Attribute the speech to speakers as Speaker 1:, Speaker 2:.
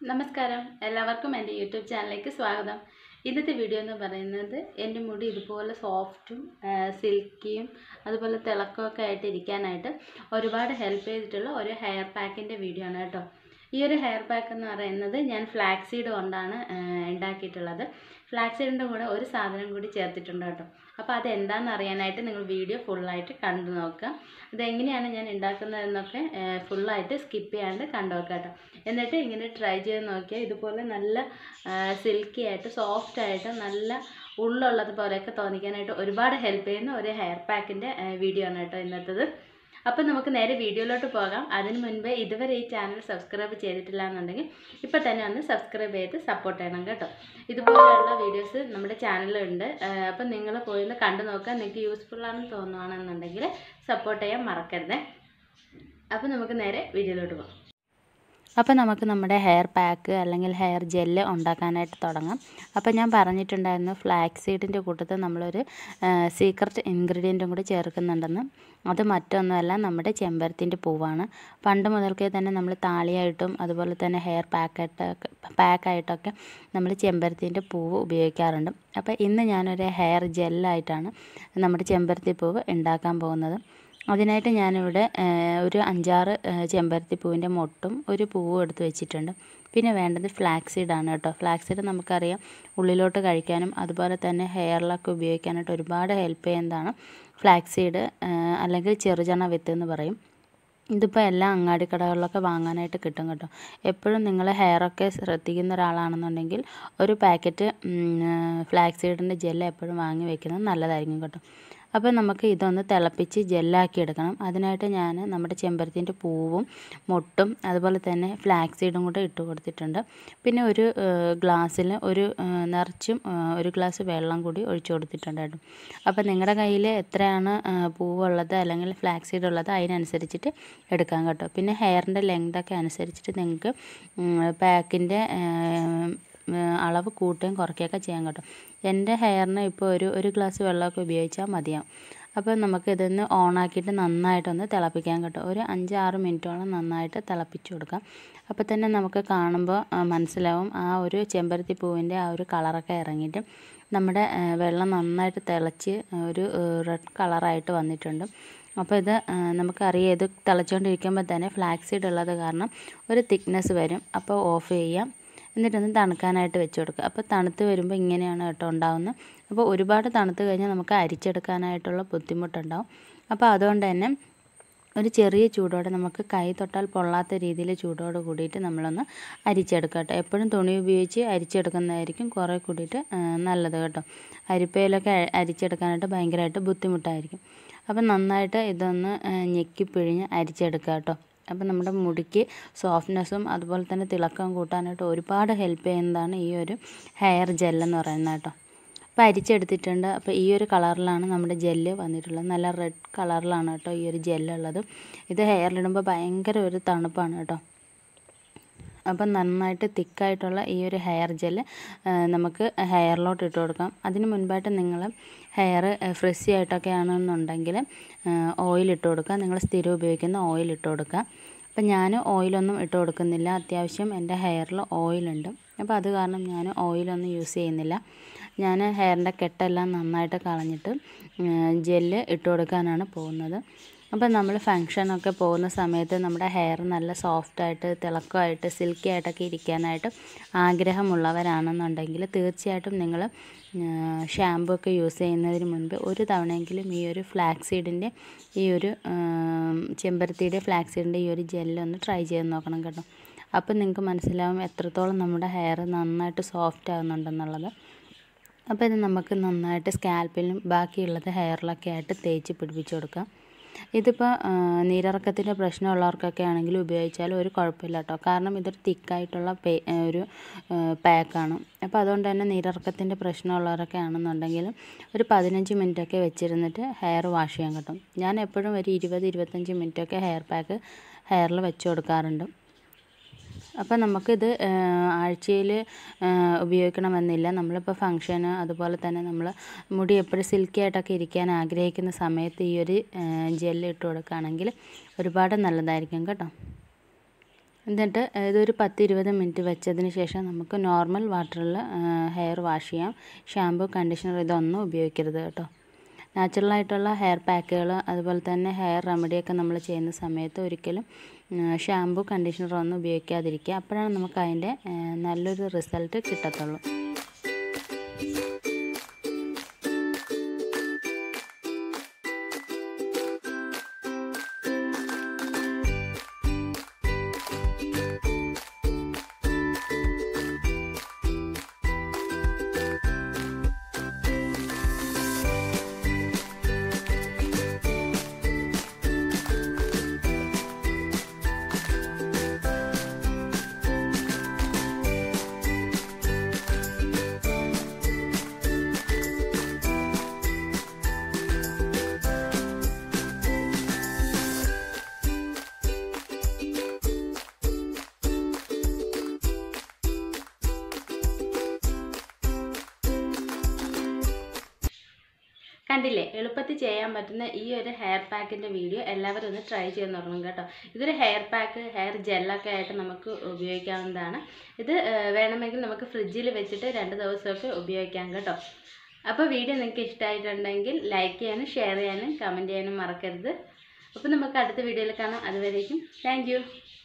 Speaker 1: നമസ്കാരം എല്ലാവർക്കും എൻ്റെ യൂട്യൂബ് ചാനലിലേക്ക് സ്വാഗതം ഇന്നത്തെ വീഡിയോ എന്ന് പറയുന്നത് എൻ്റെ മുടി ഇതുപോലെ സോഫ്റ്റും സിൽക്കിയും അതുപോലെ തിളക്കമൊക്കെ ആയിട്ട് ഇരിക്കാനായിട്ട് ഒരുപാട് ഹെൽപ്പ് ചെയ്തിട്ടുള്ള ഒരു ഹെയർ പാക്കിൻ്റെ വീഡിയോ ആണ് കേട്ടോ ഈ ഒരു ഹെയർ പാക്ക് എന്ന് പറയുന്നത് ഞാൻ ഫ്ലാക്സ് സീഡ് കൊണ്ടാണ് ആ, ഉണ്ടാക്കിയിട്ടുള്ളത് ഫ്ലാക്സ് സീഡിൻ്റെ കൂടെ ഒരു സാധനം കൂടി ചേർത്തിട്ടുണ്ട് കേട്ടോ അപ്പോൾ അത് എന്താണെന്ന് അറിയാനായിട്ട് നിങ്ങൾ വീഡിയോ ഫുള്ളായിട്ട് കണ്ടു നോക്കുക അതെങ്ങനെയാണ് ഞാൻ ഉണ്ടാക്കുന്നതെന്നൊക്കെ ഫുള്ളായിട്ട് സ്കിപ്പ് ചെയ്യാണ്ട് കണ്ടു നോക്കുക കേട്ടോ എന്നിട്ട് ഇങ്ങനെ ട്രൈ ചെയ്ത് നോക്കിയാൽ ഇതുപോലെ നല്ല സിൽക്കി ആയിട്ട് സോഫ്റ്റ് ആയിട്ട് നല്ല ഉള്ളുള്ളത് പോലെയൊക്കെ തോന്നിക്കാനായിട്ട് ഒരുപാട് ഹെൽപ്പ് ചെയ്യുന്ന ഒരു ഹെയർ പാക്കിൻ്റെ വീഡിയോ ആണ് കേട്ടോ ഇന്നത്തേത് അപ്പം നമുക്ക് നേരെ വീഡിയോയിലോട്ട് പോകാം അതിന് മുൻപേ ഇതുവരെ ഈ ചാനൽ സബ്സ്ക്രൈബ് ചെയ്തിട്ടില്ല എന്നുണ്ടെങ്കിൽ ഇപ്പം തന്നെ ഒന്ന് സബ്സ്ക്രൈബ് ചെയ്ത് സപ്പോർട്ട് ചെയ്യണം കേട്ടോ ഇതുപോലെയുള്ള വീഡിയോസ് നമ്മുടെ ചാനലിലുണ്ട് അപ്പം നിങ്ങൾ പോയി ഒന്ന് കണ്ടു നോക്കുക നിങ്ങൾക്ക് യൂസ്ഫുൾ ആണെന്ന് തോന്നുകയാണെന്നുണ്ടെങ്കിൽ സപ്പോർട്ട് ചെയ്യാൻ മറക്കരുത് അപ്പം നമുക്ക് നേരെ വീഡിയോയിലോട്ട് പോകാം
Speaker 2: അപ്പോൾ നമുക്ക് നമ്മുടെ ഹെയർ പാക്ക് അല്ലെങ്കിൽ ഹെയർ ജെല്ല് ഉണ്ടാക്കാനായിട്ട് തുടങ്ങാം അപ്പോൾ ഞാൻ പറഞ്ഞിട്ടുണ്ടായിരുന്നു ഫ്ലാക്സ് സീഡിൻ്റെ കൂട്ടത്തിൽ നമ്മളൊരു സീക്രട്ട് ഇൻഗ്രീഡിയൻറ്റും കൂടി ചേർക്കുന്നുണ്ടെന്ന് അത് മറ്റൊന്നുമല്ല നമ്മുടെ ചെമ്പരത്തിൻ്റെ പൂവാണ് പണ്ട് മുതൽക്കേ തന്നെ നമ്മൾ താളിയായിട്ടും അതുപോലെ തന്നെ ഹെയർ പാക്കായിട്ടൊക്കെ പാക്കായിട്ടൊക്കെ നമ്മൾ ചെമ്പരത്തിൻ്റെ പൂവ് ഉപയോഗിക്കാറുണ്ട് അപ്പോൾ ഇന്ന് ഞാനൊരു ഹെയർ ജെല്ലായിട്ടാണ് നമ്മുടെ ചെമ്പരത്തി പൂവ് ഉണ്ടാക്കാൻ പോകുന്നത് അതിനായിട്ട് ഞാനിവിടെ ഏഹ്, ഒരു അഞ്ചാറ് ഏഹ്, ചെമ്പരത്തി പൂവിൻ്റെ മൊട്ടും ഒരു പൂവും എടുത്ത് വെച്ചിട്ടുണ്ട് പിന്നെ വേണ്ടത് ഫ്ലാക്സീഡാണ് കേട്ടോ ഫ്ലാക്സീഡ് നമുക്കറിയാം ഉള്ളിലോട്ട് കഴിക്കാനും അതുപോലെ തന്നെ ഹെയറിലൊക്കെ ഉപയോഗിക്കാനായിട്ട് ഒരുപാട് ഹെൽപ്പ് ചെയ്യുന്നതാണ് ഫ്ലാക്സീഡ് അല്ലെങ്കിൽ ചെറുചണ വിത്ത് എന്ന് പറയും ഇതിപ്പോൾ എല്ലാ അങ്ങാടിക്കടകളിലൊക്കെ വാങ്ങാനായിട്ട് കിട്ടും കേട്ടോ എപ്പോഴും നിങ്ങൾ ഹെയറൊക്കെ ശ്രദ്ധിക്കുന്ന ഒരാളാണെന്നുണ്ടെങ്കിൽ ഒരു പാക്കറ്റ് ഫ്ലാക്സ് സീഡിൻ്റെ ജെല്ല് എപ്പോഴും വാങ്ങി വെക്കുന്നത് നല്ലതായിരിക്കും കേട്ടോ അപ്പോൾ നമുക്ക് ഇതൊന്ന് തിളപ്പിച്ച് ജെല്ലാക്കി എടുക്കണം അതിനായിട്ട് ഞാൻ നമ്മുടെ ചെമ്പരത്തിൻ്റെ പൂവും മുട്ടും അതുപോലെ തന്നെ ഫ്ലാക്സ് സീഡും കൂടെ ഇട്ട് കൊടുത്തിട്ടുണ്ട് പിന്നെ ഒരു ഗ്ലാസ്സിൽ ഒരു ആ, നിറച്ചും ആ, ഒരു ഗ്ലാസ് വെള്ളം കൂടി ഒഴിച്ചു കൊടുത്തിട്ടുണ്ട് കേട്ടോ അപ്പോൾ നിങ്ങളുടെ കയ്യിൽ എത്രയാണ് ആ, പൂവുള്ളത് അല്ലെങ്കിൽ ഫ്ലാക്സ് സീഡ് ഉള്ളത് അതിനനുസരിച്ചിട്ട് എടുക്കാം കേട്ടോ പിന്നെ ഹെയറിൻ്റെ ലെങ്തൊക്കെ അനുസരിച്ചിട്ട് നിങ്ങൾക്ക് പാക്കിൻ്റെ അളവ് കൂട്ടുകയും കുറയ്ക്കുകയൊക്കെ ചെയ്യാൻ കേട്ടോ എൻ്റെ ഹെയറിന് ഇപ്പോൾ ഒരു ഒരു ഗ്ലാസ് വെള്ളമൊക്കെ ഉപയോഗിച്ചാൽ മതിയാവും അപ്പോൾ നമുക്ക് ഇതൊന്ന് ഓണാക്കിയിട്ട് നന്നായിട്ടൊന്ന് തിളപ്പിക്കാൻ കേട്ടോ ഒരു അഞ്ചാറ് മിനിറ്റോളം നന്നായിട്ട് തിളപ്പിച്ച് കൊടുക്കാം അപ്പോൾ തന്നെ നമുക്ക് കാണുമ്പോൾ ആ, മനസ്സിലാവും ആ ഒരു ചെമ്പരത്തി പൂവിൻ്റെ ആ ഒരു കളറൊക്കെ ഇറങ്ങിയിട്ട് നമ്മുടെ ആ, വെള്ളം നന്നായിട്ട് തിളച്ച് ഒരു റെഡ് കളറായിട്ട് വന്നിട്ടുണ്ട് അപ്പോൾ ഇത് ആ, നമുക്കറിയാം ഇത് തിളച്ചുകൊണ്ടിരിക്കുമ്പോൾ തന്നെ ഫ്ലാക്സ് സീഡ് ഉള്ളത് കാരണം ഒരു തിക്നെസ് വരും അപ്പോൾ ഓഫ് ചെയ്യാം എന്നിട്ടൊന്ന് തണുക്കാനായിട്ട് വെച്ച് കൊടുക്കുക അപ്പോൾ തണുത്ത് വരുമ്പോൾ ഇങ്ങനെയാണ് കേട്ടോ ഉണ്ടാവുന്നത് അപ്പോൾ ഒരുപാട് തണുത്ത് കഴിഞ്ഞാൽ നമുക്ക് അരിച്ചെടുക്കാനായിട്ടുള്ള ബുദ്ധിമുട്ടുണ്ടാവും അപ്പോൾ അതുകൊണ്ട് തന്നെ ഒരു ചെറിയ ചൂടോടെ നമുക്ക് കൈ തൊട്ടാൽ പൊള്ളാത്ത രീതിയിൽ ചൂടോട് കൂടിയിട്ട് നമ്മളൊന്ന് അരിച്ചെടുക്കുക കേട്ടോ എപ്പോഴും തുണി ഉപയോഗിച്ച് അരിച്ചെടുക്കുന്നതായിരിക്കും കുറേ കൂടിയിട്ട് ആ, നല്ലത് കേട്ടോ അരിപ്പയിലൊക്കെ അ- അരിച്ചെടുക്കാനായിട്ട് ഭയങ്കരമായിട്ട് ബുദ്ധിമുട്ടായിരിക്കും അപ്പം നന്നായിട്ട് ഇതൊന്ന് ആ, ഞെക്കി പിഴിഞ്ഞ് അരിച്ചെടുക്കുക കേട്ടോ അപ്പം നമ്മുടെ മുടിക്ക് സോഫ്റ്റ്നെസ്സും അതുപോലെ തന്നെ തിളക്കം കൂട്ടാനായിട്ട് ഒരുപാട് ഹെൽപ്പ് ചെയ്യുന്നതാണ് ഈ ഒരു ഹെയർ ജെല്ലെന്ന് പറയുന്നത് കേട്ടോ അപ്പോൾ അരിച്ചെടുത്തിട്ടുണ്ട് അപ്പോൾ ഈ ഒരു കളറിലാണ് നമ്മുടെ ജെല്ല് വന്നിട്ടുള്ളത് നല്ല റെഡ് കളറിലാണ് കേട്ടോ ഈ ഒരു ജെല്ലുള്ളത് ഇത് ഹെയറിലിടുമ്പോൾ ഭയങ്കര ഒരു തണുപ്പാണ് കേട്ടോ അപ്പം നന്നായിട്ട് തിക്കായിട്ടുള്ള ഈ ഒരു ഹെയർ ജെല്ല് നമുക്ക് ഹെയറിലോട്ട് ഇട്ട് കൊടുക്കാം അതിന് മുൻപായിട്ട് നിങ്ങൾ ഹെയർ ഫ്രിസി ആയിട്ടൊക്കെ ആണെന്നുണ്ടെങ്കിൽ ഓയിൽ ഇട്ട് കൊടുക്കുക നിങ്ങൾ സ്ഥിരം ഉപയോഗിക്കുന്ന ഓയിൽ ഇട്ട് കൊടുക്കുക അപ്പം ഞാൻ ഓയിലൊന്നും ഇട്ട് കൊടുക്കുന്നില്ല അത്യാവശ്യം എൻ്റെ ഹെയറിൽ ഓയിലുണ്ട് അപ്പോൾ അത് കാരണം ഞാൻ ഓയിലൊന്നും യൂസ് ചെയ്യുന്നില്ല ഞാൻ ഹെയറിൻ്റെ കെട്ടെല്ലാം നന്നായിട്ട് കളഞ്ഞിട്ട് ജെല്ല് ഇട്ട് കൊടുക്കാനാണ് പോകുന്നത് അപ്പം നമ്മൾ ഫങ്ഷനൊക്കെ പോകുന്ന സമയത്ത് നമ്മുടെ ഹെയർ നല്ല സോഫ്റ്റായിട്ട് തിളക്കമായിട്ട് സിൽക്കി ആയിട്ടൊക്കെ ഇരിക്കാനായിട്ട് ആഗ്രഹമുള്ളവരാണെന്നുണ്ടെങ്കിൽ തീർച്ചയായിട്ടും നിങ്ങൾ ഷാമ്പു ഒക്കെ യൂസ് ചെയ്യുന്നതിന് മുൻപ് ഒരു തവണയെങ്കിലും ഈ ഒരു ഫ്ലാക്സ് സീഡിൻ്റെ ഈ ഒരു ആം, ചെമ്പരത്തിയുടെ ഫ്ലാക്സ് സീഡിൻ്റെ ഈ ഒരു ജെല്ലൊന്ന് ട്രൈ ചെയ്ത് നോക്കണം കേട്ടോ അപ്പം നിങ്ങൾക്ക് മനസ്സിലാവും എത്രത്തോളം നമ്മുടെ ഹെയർ നന്നായിട്ട് സോഫ്റ്റ് ആകുന്നുണ്ടെന്നുള്ളത് അപ്പോൾ ഇത് നമുക്ക് നന്നായിട്ട് സ്കാൽപ്പിലും ബാക്കിയുള്ളത് ഹെയറിലൊക്കെ ആയിട്ട് തേച്ച് പിടിപ്പിച്ച് കൊടുക്കാം ഇതിപ്പോൾ നീരിറക്കത്തിൻ്റെ പ്രശ്നമുള്ളവർക്കൊക്കെ ആണെങ്കിൽ ഉപയോഗിച്ചാലും ഒരു കുഴപ്പമില്ല കേട്ടോ കാരണം ഇതൊരു തിക്കായിട്ടുള്ള പേ ഒരു പാക്കാണ് അപ്പോൾ അതുകൊണ്ട് തന്നെ നീരിറക്കത്തിൻ്റെ പ്രശ്നമുള്ളവരൊക്കെ ആണെന്നുണ്ടെങ്കിൽ ഒരു പതിനഞ്ച് മിനിറ്റൊക്കെ വെച്ചിരുന്നിട്ട് ഹെയർ വാഷ് ചെയ്യാൻ കിട്ടും ഞാൻ എപ്പോഴും ഒരു ഇരുപത് ഇരുപത്തഞ്ച് മിനിറ്റൊക്കെ ഹെയർ പാക്ക് ഹെയറിൽ വെച്ച് കൊടുക്കാറുണ്ട് അപ്പോൾ നമുക്കിത് ആഴ്ചയിൽ ഉപയോഗിക്കണമെന്നില്ല നമ്മളിപ്പോൾ ഫങ്ഷന് അതുപോലെ തന്നെ നമ്മൾ മുടി എപ്പോഴും സിൽക്കി ആയിട്ടൊക്കെ ഇരിക്കാൻ ആഗ്രഹിക്കുന്ന സമയത്ത് ഈ ഒരു ജെല്ല് ഇട്ട് കൊടുക്കുകയാണെങ്കിൽ ഒരുപാട് നല്ലതായിരിക്കും കേട്ടോ എന്നിട്ട് ഇതൊരു പത്ത് ഇരുപത് മിനിറ്റ് വെച്ചതിന് ശേഷം നമുക്ക് നോർമൽ വാട്ടറിൽ ഹെയർ വാഷ് ചെയ്യാം ഷാമ്പു കണ്ടീഷണർ ഇതൊന്നും ഉപയോഗിക്കരുത് കേട്ടോ നാച്ചുറലായിട്ടുള്ള ഹെയർ പാക്കുകൾ അതുപോലെ തന്നെ ഹെയർ റെമഡിയൊക്കെ നമ്മൾ ചെയ്യുന്ന സമയത്ത് ഒരിക്കലും ഷാമ്പു കണ്ടീഷണർ ഒന്നും ഉപയോഗിക്കാതിരിക്കുക അപ്പോഴാണ് നമുക്ക് അതിൻ്റെ നല്ലൊരു റിസൾട്ട് കിട്ടത്തുള്ളൂ
Speaker 1: കണ്ടില്ലേ എളുപ്പത്തിൽ ചെയ്യാൻ പറ്റുന്ന ഈ ഒരു ഹെയർ പാക്കിൻ്റെ വീഡിയോ എല്ലാവരും ഒന്ന് ട്രൈ ചെയ്ത് നോക്കണം കേട്ടോ ഇതൊരു ഹെയർ പാക്ക് ഹെയർ ജെല്ലൊക്കെ ആയിട്ട് നമുക്ക് ഉപയോഗിക്കാവുന്നതാണ് ഇത് ഏഹ്, വേണമെങ്കിൽ നമുക്ക് ഫ്രിഡ്ജിൽ വെച്ചിട്ട് രണ്ട് ദിവസമൊക്കെ ഉപയോഗിക്കാം കേട്ടോ അപ്പോൾ വീഡിയോ നിങ്ങൾക്ക് ഇഷ്ടമായിട്ടുണ്ടെങ്കിൽ ലൈക്ക് ചെയ്യാനും ഷെയർ ചെയ്യാനും കമൻറ്റ് ചെയ്യാനും മറക്കരുത് അപ്പോൾ നമുക്ക് അടുത്ത വീഡിയോയിൽ കാണാം അതുവരേക്കും താങ്ക്